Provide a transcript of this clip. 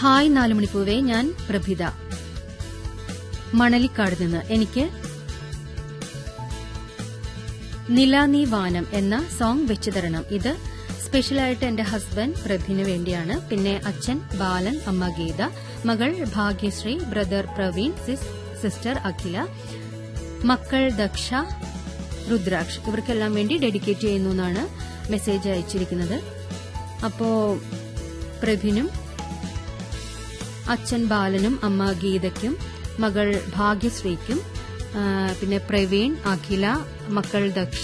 hi നാലുമണിപ്പൂവേ ഞാൻ പ്രഭിത മണലിക്കാട് നിന്ന് എനിക്ക് നിലാനീ വാനം എന്ന സോങ് വെച്ചു തരണം ഇത് സ്പെഷ്യലായിട്ട് എന്റെ ഹസ്ബൻഡ് പ്രഭിന് വേണ്ടിയാണ് പിന്നെ അച്ഛൻ ബാലൻ അമ്മ ഗീത മകൾ Bhagyashree brother Praveen sis sister Akhila മക്കൾ ദക്ഷ രുദ്രാക്ഷ് ഇവർക്കെല്ലാം വേണ്ടി ഡെഡിക്കേറ്റ് ചെയ്യുന്നു എന്നാണ് മെസ്സേജ് അയച്ചിരിക്കുന്നത് അപ്പോ പ്രഭിനും അച്ഛൻ ബാലനും അമ്മ ഗീതയ്ക്കും മകൾ ഭാഗ്യശ്രീക്കും ആ, പിന്നെ പ്രവീൺ അഖില മക്കൾ ദക്ഷ